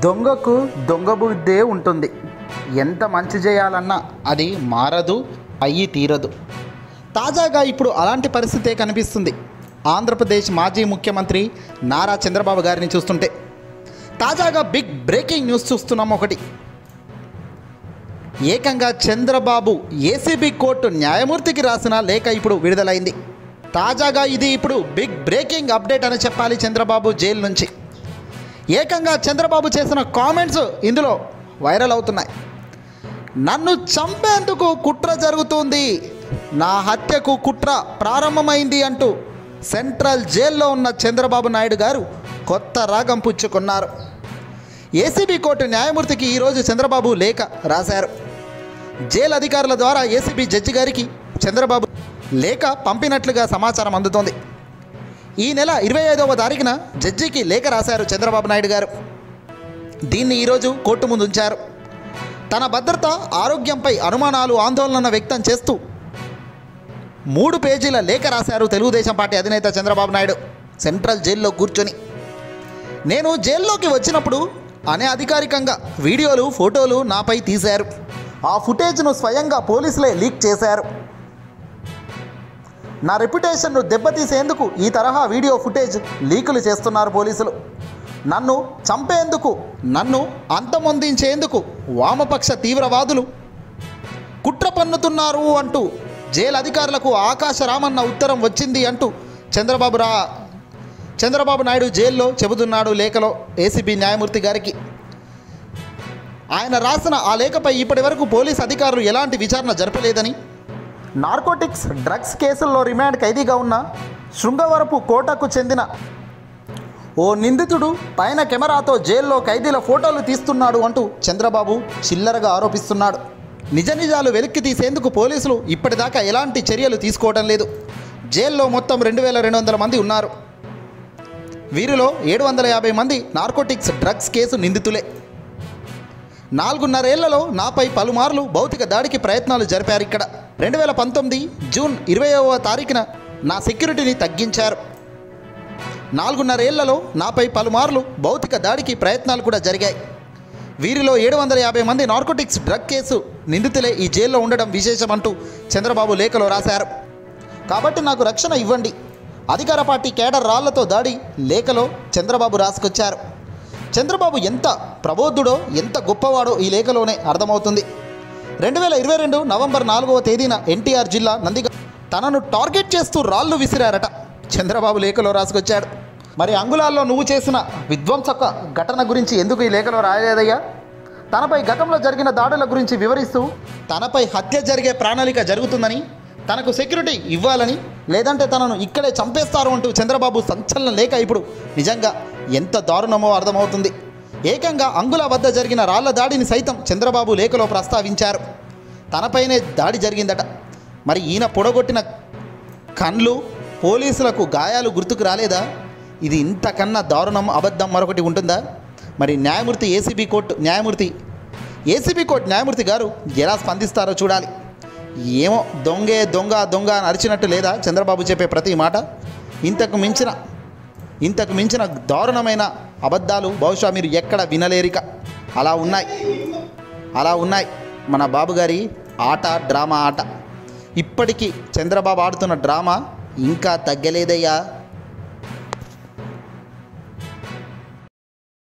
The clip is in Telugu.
దొంగకు దొంగ బుద్ధే ఉంటుంది ఎంత మంచి చేయాలన్నా అది మారదు అయ్యి తీరదు తాజాగా ఇప్పుడు అలాంటి పరిస్థితే కనిపిస్తుంది ఆంధ్రప్రదేశ్ మాజీ ముఖ్యమంత్రి నారా చంద్రబాబు గారిని చూస్తుంటే తాజాగా బిగ్ బ్రేకింగ్ న్యూస్ చూస్తున్నాం ఒకటి ఏకంగా చంద్రబాబు ఏసీబీ కోర్టు న్యాయమూర్తికి రాసిన లేఖ ఇప్పుడు విడుదలైంది తాజాగా ఇది ఇప్పుడు బిగ్ బ్రేకింగ్ అప్డేట్ అని చెప్పాలి చంద్రబాబు జైలు నుంచి ఏకంగా చంద్రబాబు చేసిన కామెంట్స్ ఇందులో వైరల్ అవుతున్నాయి నన్ను చంపేందుకు కుట్ర జరుగుతుంది నా హత్యకు కుట్ర ప్రారంభమైంది అంటూ సెంట్రల్ జైల్లో ఉన్న చంద్రబాబు నాయుడు గారు కొత్త రాగం పుచ్చుకున్నారు ఏసీబీ కోర్టు న్యాయమూర్తికి ఈరోజు చంద్రబాబు లేఖ రాశారు జైలు అధికారుల ద్వారా ఏసీబీ జడ్జి గారికి చంద్రబాబు లేఖ పంపినట్లుగా సమాచారం అందుతోంది ఈ నెల ఇరవై ఐదవ తారీఖున జడ్జికి లేఖ రాశారు చంద్రబాబు నాయుడు గారు దీన్ని ఈరోజు కోర్టు ముందు ఉంచారు తన భద్రత ఆరోగ్యంపై అనుమానాలు ఆందోళన వ్యక్తం చేస్తూ మూడు పేజీల లేఖ రాశారు తెలుగుదేశం పార్టీ అధినేత చంద్రబాబు నాయుడు సెంట్రల్ జైల్లో కూర్చొని నేను జైల్లోకి వచ్చినప్పుడు అనే అధికారికంగా వీడియోలు ఫోటోలు నాపై తీశారు ఆ ఫుటేజ్ను స్వయంగా పోలీసులే లీక్ చేశారు నా రెప్యుటేషన్ను దెబ్బతీసేందుకు ఈ తరహా వీడియో ఫుటేజ్ లీకులు చేస్తున్నారు పోలీసులు నన్ను చంపేందుకు నన్ను అంతమొందించేందుకు వామపక్ష తీవ్రవాదులు కుట్ర పన్నుతున్నారు అంటూ జైలు అధికారులకు ఆకాశ రామన్న ఉత్తరం వచ్చింది అంటూ చంద్రబాబు రా చంద్రబాబు నాయుడు జైల్లో చెబుతున్నాడు లేఖలో ఏసీబీ న్యాయమూర్తి గారికి ఆయన రాసిన ఆ లేఖపై ఇప్పటి వరకు పోలీస్ అధికారులు ఎలాంటి విచారణ జరపలేదని నార్కోటిక్స్ డ్రగ్స్ కేసుల్లో రిమాండ్ ఖైదీగా ఉన్న శృంగవరపు కోటకు చెందిన ఓ నిందితుడు పైన కెమెరాతో జైల్లో ఖైదీల ఫోటోలు తీస్తున్నాడు అంటూ చంద్రబాబు చిల్లరగా ఆరోపిస్తున్నాడు నిజ నిజాలు వెలిక్కి తీసేందుకు పోలీసులు ఇప్పటిదాకా ఎలాంటి చర్యలు తీసుకోవడం లేదు జైల్లో మొత్తం రెండు వేల రెండు వందల మంది ఉన్నారు వీరిలో ఏడు వందల యాభై మంది నార్కోటిక్స్ డ్రగ్స్ కేసు నిందితులే నాలుగున్నరేళ్లలో నాపై పలుమార్లు భౌతిక దాడికి ప్రయత్నాలు జరిపారు ఇక్కడ రెండు వేల పంతొమ్మిది జూన్ ఇరవైవ తారీఖున నా సెక్యూరిటీని తగ్గించారు నాలుగున్నరేళ్లలో నాపై పలుమార్లు భౌతిక దాడికి ప్రయత్నాలు కూడా జరిగాయి వీరిలో ఏడు వందల యాభై మంది నార్కోటిక్స్ డ్రగ్ కేసు నిందితులే ఈ జైల్లో ఉండడం విశేషమంటూ చంద్రబాబు లేఖలో రాశారు కాబట్టి నాకు రక్షణ ఇవ్వండి అధికార పార్టీ కేడర్ రాళ్లతో దాడి లేఖలో చంద్రబాబు రాసుకొచ్చారు చంద్రబాబు ఎంత ప్రబోధుడో ఎంత గొప్పవాడో ఈ లేఖలోనే అర్థమవుతుంది రెండు వేల ఇరవై రెండు నవంబర్ నాలుగవ తేదీన ఎన్టీఆర్ జిల్లా నందిగా తనను టార్గెట్ చేస్తూ రాళ్ళు విసిరారట చంద్రబాబు లేఖలో రాసుకొచ్చాడు మరి అంగుళాల్లో నువ్వు చేసిన విధ్వంసక ఘటన గురించి ఎందుకు ఈ లేఖలో రాయలేదయ్యా తనపై గతంలో జరిగిన దాడుల గురించి వివరిస్తూ తనపై హత్య జరిగే ప్రణాళిక జరుగుతుందని తనకు సెక్యూరిటీ ఇవ్వాలని లేదంటే తనను ఇక్కడే చంపేస్తారు అంటూ చంద్రబాబు సంచలన లేఖ ఇప్పుడు నిజంగా ఎంత దారుణమో అర్థమవుతుంది ఏకంగా అంగుల వద్ద జరిగిన రాళ్ల దాడిని సైతం చంద్రబాబు లేఖలో ప్రస్తావించారు తనపైనే దాడి జరిగిందట మరి ఈయన పొడగొట్టిన కండ్లు పోలీసులకు గాయాలు గుర్తుకు రాలేదా ఇది ఇంతకన్నా దారుణం అబద్ధం మరొకటి ఉంటుందా మరి న్యాయమూర్తి ఏసీబీ కోర్టు న్యాయమూర్తి ఏసీబీ కోర్టు న్యాయమూర్తి గారు ఎలా స్పందిస్తారో చూడాలి ఏమో దొంగే దొంగ దొంగ అని అరిచినట్టు లేదా చంద్రబాబు చెప్పే ప్రతి మాట ఇంతకు మించిన ఇంతకు మించిన దారుణమైన అబద్ధాలు బహుశా మీరు ఎక్కడ వినలేరిక అలా ఉన్నాయి అలా ఉన్నాయి మన బాబు గారి ఆట డ్రామా ఆట ఇప్పటికీ చంద్రబాబు ఆడుతున్న డ్రామా ఇంకా తగ్గలేదయ్యా